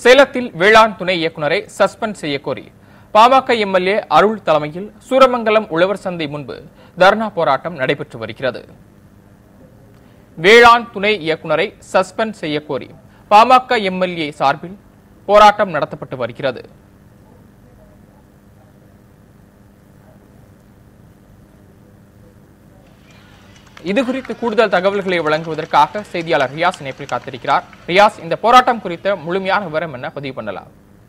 சேலத்தில் வேளாண் துணை இயக்குநரை சஸ்பெண்ட் செய்யக்கோரி பாமக எம்எல்ஏ அருள் தலைமையில் சூரமங்கலம் உழவர் சந்தை முன்பு தர்ணா போராட்டம் நடைபெற்று வருகிறது வேளாண் துணை இயக்குநரை சஸ்பெண்ட் செய்யக்கோரி பாமக எம்எல்ஏ சார்பில் போராட்டம் நடத்தப்பட்டு வருகிறது இது குறித்து கூடுதல் தகவல்களை வழங்குவதற்காக செய்தியாளர் ரியாஸ் இணைப்பில் காத்திருக்கிறார் ரியாஸ் இந்த போராட்டம் குறித்த முழுமையான விவரம் என்ன பதிவு பண்ணலாம்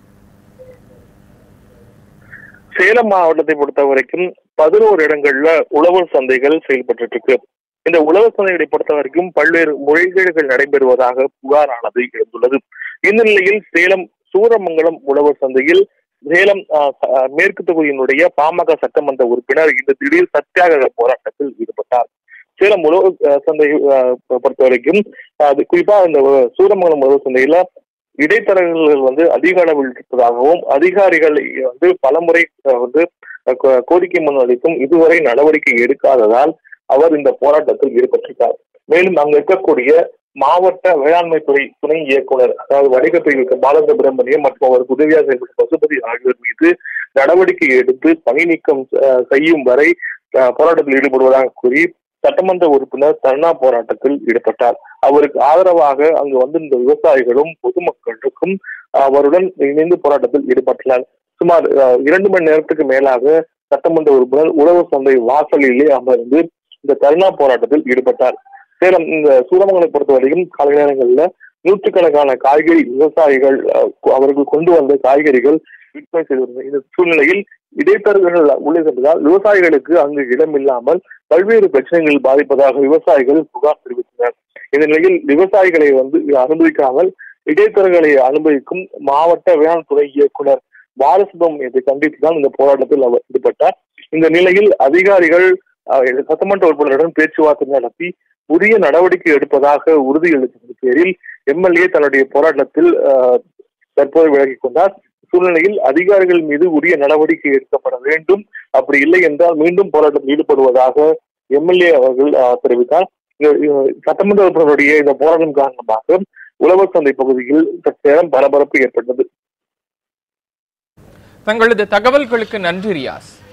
சேலம் மாவட்டத்தை பொறுத்த வரைக்கும் பதினோரு இடங்கள்ல உழவர் சந்தைகள் செயல்பட்டு இருக்கு இந்த உழவர் சந்தைகளை பொறுத்த வரைக்கும் பல்வேறு முறைகேடுகள் நடைபெறுவதாக புகாரானது எழுந்துள்ளது இந்த நிலையில் சேலம் சூரமங்கலம் உழவர் சந்தையில் சேலம் ஆஹ், ஆஹ், மேற்கு தொகுதியினுடைய பாமக சட்டமன்ற உறுப்பினர் இந்த திடீர் சத்தியாகிரக போராட்டத்தில் ஈடுபட்டார் சேலம் உழவர் ஆஹ், சந்தை ஆஹ், பொறுத்த வரைக்கும் அது குறிப்பா இந்த சூரமங்கலம் உழவர் சந்தையில இடைத்தரகர்கள் வந்து அதிக அளவில் இருப்பதாகவும் அதிகாரிகள் வந்து பலமுறை அஹ், வந்து அஹ், கோ- கோரிக்கை முன்வைத்தும் இதுவரை நடவடிக்கை எடுக்காததால் அவர் இந்த போராட்டத்தில் ஈடுபட்டிருக்கார் மேலும் அங்க இருக்கக்கூடிய மாவட்ட வேளாண்மை துறை துணை இயக்குனர் அதாவது வணிக பிரிவுக்கு பாலசுப்ரமணியம் மற்றும் அவருக்கு உதவியாக செயல்பட்ட பசுபதி ஆகியோர் மீது நடவடிக்கை எடுத்து பணி நீக்கம் அஹ், செய்யும் வரை அஹ், போராட்டத்தில் ஈடுபடுவதாக கூறி சட்டமன்ற உறுப்பினர் தர்ணா போராட்டத்தில் ஈடுபட்டார் அவருக்கு ஆதரவாக அங்கு வந்திருந்த விவசாயிகளும் பொதுமக்களுக்கும் அவருடன் இணைந்து போராட்டத்தில் ஈடுபட்டனர் சுமார் அஹ், இரண்டு மணி நேரத்துக்கு மேலாக சட்டமன்ற உறுப்பினர் உழவு சந்தை வாசலிலே அமர்ந்து இந்த தர்ணா போராட்டத்தில் ஈடுபட்டார் சேலம் இந்த சூரமங்கலை பொறுத்தவரைக்கும் காலை நேரங்களில் நூற்றுக்கணக்கான காய்கறி விவசாயிகள் அஹ், அவர்கள் கொண்டு வந்த காய்கறிகள் விற்பனை செய்திருந்தது இந்த சூழ்நிலையில் இடைத்தரகர்கள் உள்ளே சென்றதால் விவசாயிகளுக்கு அங்கு இடம் இல்லாமல் பல்வேறு பிரச்சனைகள் பாதிப்பதாக விவசாயிகள் புகார் தெரிவித்தனர் இந்த நிலையில் விவசாயிகளை வந்து அனுமதிக்காமல் இடைத்தரகர்களை அனுமதிக்கும் மாவட்ட வேளாண் துறை இயக்குனர் பாலசுப்ரமணியத்தை கண்டித்து தான் இந்த போராட்டத்தில் அவர் ஈடுபட்டார் இந்த நிலையில் அதிகாரிகள் அஹ், சட்டமன்ற உறுப்பினருடன் பேச்சுவார்த்தை நடத்தி உரிய நடவடிக்கை எடுப்பதாக உறுதியளித்த பேரில் எம்எல்ஏ தன்னுடைய போராட்டத்தில் அஹ், தற்போது விலகிக் கொண்டார் சூழ்நிலையில் அதிகாரிகள் மீது உரிய நடவடிக்கை எடுக்கப்பட வேண்டும் அப்படி இல்லை என்றால் மீண்டும் போராட்டத்தில் ஈடுபடுவதாக எம்எல்ஏ அவர்கள் அஹ், தெரிவித்தார் இந்த- இந்த சட்டமன்ற உறுப்பினருடைய இந்த போராட்டம் காரணமாக உழவர் சந்தை பகுதியில் சற்று நேரம் பரபரப்பு ஏற்பட்டது தங்களது தகவல்களுக்கு நன்றி ரியாஸ்